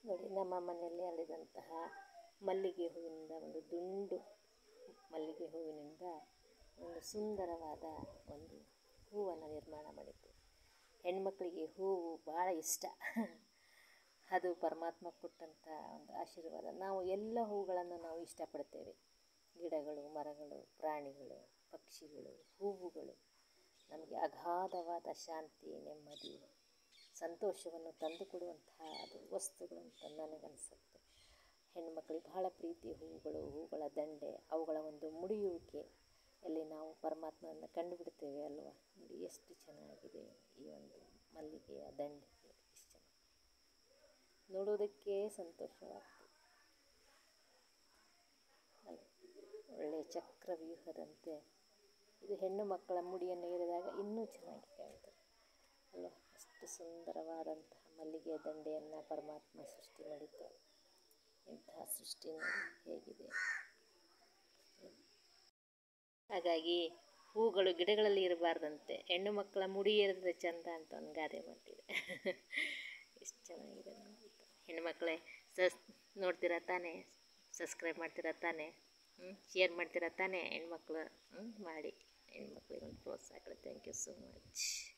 ನೋಡಿ ನಮ್ಮ ಮನೆಯಲ್ಲಿ ಅಲ್ಲಿದಂತಹ ಮಲ್ಲಿಗೆ ಹೂವಿನಿಂದ ಒಂದು ದುಂಡು ಮಲ್ಲಿಗೆ ಹೂವಿನಿಂದ ಒಂದು ಸುಂದರವಾದ ಒಂದು ಹೂವನ್ನು ನಿರ್ಮಾಣ ಮಾಡಿದ್ದು ಹೆಣ್ಮಕ್ಳಿಗೆ ಹೂವು ಭಾಳ ಇಷ್ಟ ಅದು ಪರಮಾತ್ಮ ಕೊಟ್ಟಂಥ ಒಂದು ಆಶೀರ್ವಾದ ನಾವು ಎಲ್ಲ ಹೂಗಳನ್ನು ನಾವು ಇಷ್ಟಪಡ್ತೇವೆ ಗಿಡಗಳು ಮರಗಳು ಪ್ರಾಣಿಗಳು ಪಕ್ಷಿಗಳು ಹೂವುಗಳು ನಮಗೆ ಅಗಾಧವಾದ ಶಾಂತಿ ನೆಮ್ಮದಿ ಸಂತೋಷವನ್ನು ತಂದುಕೊಡುವಂತಹ ಅದು ವಸ್ತುಗಳು ಅಂತ ನನಗನ್ಸುತ್ತೆ ಹೆಣ್ಮಕ್ಳಿಗೆ ಬಹಳ ಪ್ರೀತಿ ಹೂವುಗಳು ಹೂಗಳ ದಂಡೆ ಅವುಗಳ ಒಂದು ಮುಡಿಯುವಿಕೆ ಅಲ್ಲಿ ನಾವು ಪರಮಾತ್ಮನನ್ನು ಕಂಡುಬಿಡ್ತೇವೆ ಅಲ್ವಾ ನೋಡಿ ಎಷ್ಟು ಚೆನ್ನಾಗಿದೆ ಈ ಒಂದು ಮಲ್ಲಿಗೆಯ ದಂಡೆ ಎಷ್ಟು ಚೆನ್ನಾಗಿ ನೋಡೋದಕ್ಕೆ ಸಂತೋಷವಾಗ್ತದೆ ಅಲ್ವಾ? ಒಳ್ಳೆಯ ಚಕ್ರವ್ಯೂಹದಂತೆ ಇದು ಹೆಣ್ಣು ಮಕ್ಕಳ ಮುಡಿಯನ್ನು ಏರಿದಾಗ ಇನ್ನೂ ಚೆನ್ನಾಗಿ ಕಾಣ್ತದೆ ಅಲ್ವಾ ಅಷ್ಟು ಸುಂದರವಾದಂತಹ ಮಲ್ಲಿಗೆಯ ದಂಡೆಯನ್ನು ಪರಮಾತ್ಮ ಸೃಷ್ಟಿ ಮಾಡಿದ್ದಾರೆ ಇಂತಹ ಸೃಷ್ಟಿ ನೋಡಿ ಹೇಗಿದೆ ಹಾಗಾಗಿ ಹೂಗಳು ಗಿಡಗಳಲ್ಲಿ ಇರಬಾರ್ದಂತೆ ಹೆಣ್ಣು ಮಕ್ಕಳ ಮುಡಿ ಏರಿದ್ರೆ ಚಂದ ಅಂತ ಒಂದು ಗಾದೆ ಮಾತಿದೆ ಎಷ್ಟು ಚೆನ್ನಾಗಿದೆ ನೋಡಿ ಹೆಣ್ಮಕ್ಳೇ ಸಸ್ ನೋಡ್ತೀರಾ ತಾನೇ ಸಬ್ಸ್ಕ್ರೈಬ್ ಮಾಡ್ತೀರಾ ತಾನೇ ಹ್ಞೂ ಶೇರ್ ಮಾಡ್ತೀರಾ ತಾನೇ ಹೆಣ್ಮಕ್ಳು ಹ್ಞೂ ಮಾಡಿ ಹೆಣ್ಮಕ್ಳಿಗೆ ಒಂದು ಪ್ರೋತ್ಸಾಹ ಥ್ಯಾಂಕ್ ಯು ಸೋ ಮಚ್